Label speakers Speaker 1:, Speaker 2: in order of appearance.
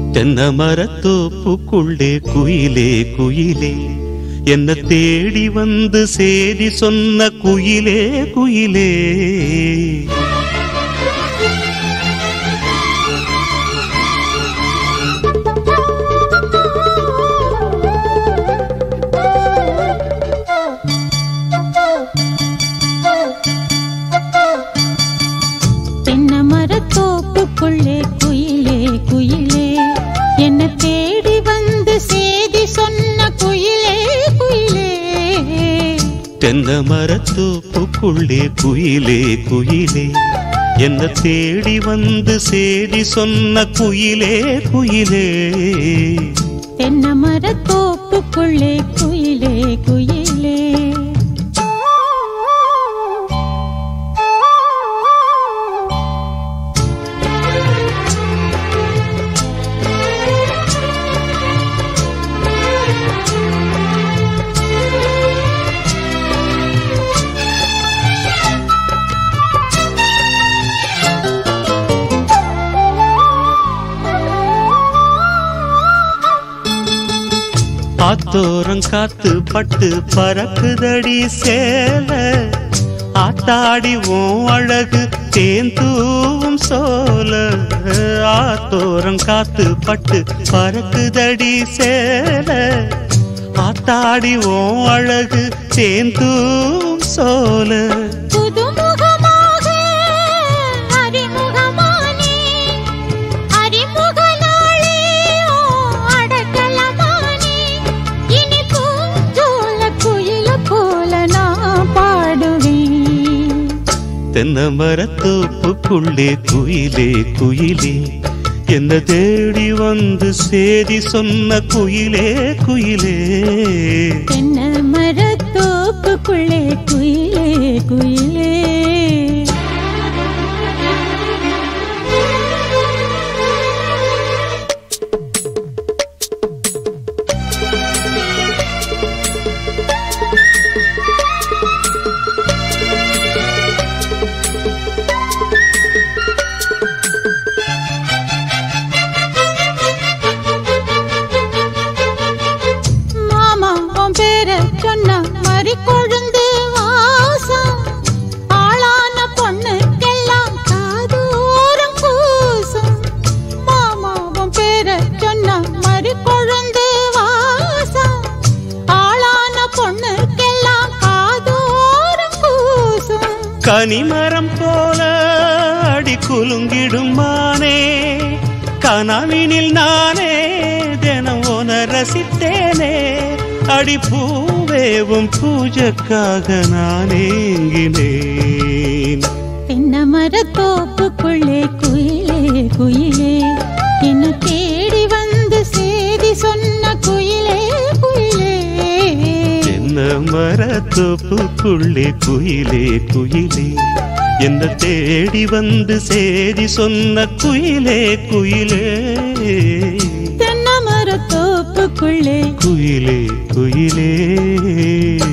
Speaker 1: தென்னை மரத்தோப்புக்குள்ளே குயிலே குயிலே என்ன தேடி வந்து சேதி சொன்ன குயிலே குயிலே
Speaker 2: தென்னை மரத்தோப்புக்குள்ளே குயிலே குயிலே என்ன தேடி வந்து சேதி சொன்ன குயிலே குயிலே
Speaker 1: தென்னை மரத்தோப்புக்குள்ளே குயிலே குயிலே என்ன தேடி வந்து சேதி சொன்ன குயிலே குயிலே
Speaker 2: தென்னை மரத்தோப்புக்குள்ளே குயிலே குயிலே
Speaker 1: ஆத்தோரம் காத்து பட்டு பறக்குதடி சேல ஆத்தாடி உன் அழகு தேந்தூவும் சோல ஆத்தோரம் காத்து பட்டு பறக்குதடி சேல ஆத்தாடி உன் அழகு தேந்தூவும் சோல
Speaker 2: புதுமுகமாக அறிமுகமானே அறிமுக நாளே ஓ அடக்கலமானே இனி பூஞ்சோல குயில போல நான் பாடுவேன்
Speaker 1: தென்னை மரத்தோப்புக்குள்ளே குயிலே குயிலே என்ன தேடி வந்து சேதி சொன்ன குயிலே குயிலே
Speaker 2: தென்னை மரத்தோப்புக்குள்ளே குயிலே குயிலே மாமா உன் பேர சொன்ன மறி கொழுந்து வாசம் ஆளான பொண்ணுக்கெல்லாம் காதூரம் கூசும் மாமா உன் பேர சொன்ன மறி கொழுந்து வாசம் ஆளான பொண்ணுக்கெல்லாம் காதூரம் கூசும்
Speaker 1: கனிமரம் போல அடி குலுங்கிடும் மானே கனவினில் நானே தினம் உன ரசித்தேனே அடி பூவேவும் பூஜைக்காக நான் ஏங்கினேன்
Speaker 2: தென்னை மரத்தோப்புக்குள்ளே குயிலே குயிலே என்ன தேடி வந்து சேதி சொன்ன குயிலே குயிலே
Speaker 1: என்ன மரத்தோப்புக்குள்ளே குயிலே குயிலே என்ன தேடி வந்து சேதி சொன்ன குயிலே குயிலே
Speaker 2: தென்னை மரத்தோப்புக்குள்ளே
Speaker 1: குயிலே குயிலே